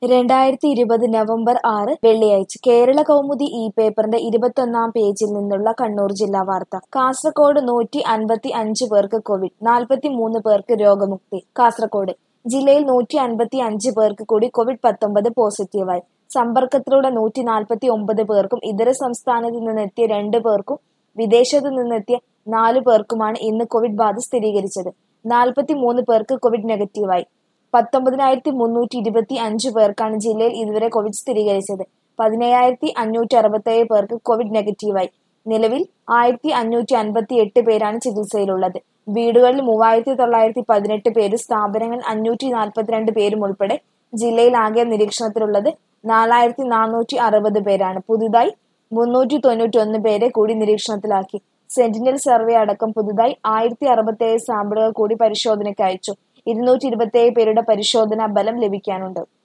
രണ്ടായിരത്തി ഇരുപത് നവംബർ ആറ് വെള്ളിയാഴ്ച കേരള കൗമുദി ഈ പേപ്പറിന്റെ ഇരുപത്തൊന്നാം പേജിൽ നിന്നുള്ള കണ്ണൂർ ജില്ലാ വാർത്ത കാസർകോട് നൂറ്റി അൻപത്തി അഞ്ച് പേർക്ക് കോവിഡ് നാൽപ്പത്തി മൂന്ന് പേർക്ക് രോഗമുക്തി കാസർകോട് ജില്ലയിൽ നൂറ്റി അൻപത്തി അഞ്ച് പേർക്ക് കൂടി കോവിഡ് പത്തൊമ്പത് പോസിറ്റീവായി സമ്പർക്കത്തിലൂടെ നൂറ്റി നാൽപ്പത്തി ഒമ്പത് പേർക്കും ഇതര സംസ്ഥാനത്ത് നിന്നെത്തിയ രണ്ട് പേർക്കും വിദേശത്തു നിന്നെത്തിയ നാല് പേർക്കുമാണ് ഇന്ന് കോവിഡ് ബാധ സ്ഥിരീകരിച്ചത് നാൽപ്പത്തി മൂന്ന് പേർക്ക് കോവിഡ് നെഗറ്റീവായി പത്തൊമ്പതിനായിരത്തി മുന്നൂറ്റി ഇരുപത്തി അഞ്ച് പേർക്കാണ് ജില്ലയിൽ ഇതുവരെ കോവിഡ് സ്ഥിരീകരിച്ചത് പതിനയ്യായിരത്തി അഞ്ഞൂറ്റി അറുപത്തേഴ് പേർക്ക് കോവിഡ് നെഗറ്റീവായി നിലവിൽ ആയിരത്തി അഞ്ഞൂറ്റി അൻപത്തി എട്ട് പേരാണ് ചികിത്സയിലുള്ളത് വീടുകളിൽ മൂവായിരത്തി തൊള്ളായിരത്തി പതിനെട്ട് പേരും സ്ഥാപനങ്ങളിൽ അഞ്ഞൂറ്റി നാൽപ്പത്തിരണ്ട് പേരും ഉൾപ്പെടെ ജില്ലയിൽ ആകെ നിരീക്ഷണത്തിലുള്ളത് നാലായിരത്തി നാനൂറ്റി അറുപത് പേരാണ് പുതുതായി മുന്നൂറ്റി തൊണ്ണൂറ്റി ഒന്ന് പേരെ കൂടി നിരീക്ഷണത്തിലാക്കി സെന്റിനൽ സർവേ അടക്കം പുതുതായി ആയിരത്തി അറുപത്തേഴ് സാമ്പിളുകൾ കൂടി പരിശോധനയ്ക്ക് അയച്ചു ഇരുന്നൂറ്റി ഇരുപത്തിയേഴ് പേരുടെ പരിശോധനാ ഫലം ലഭിക്കാനുണ്ട്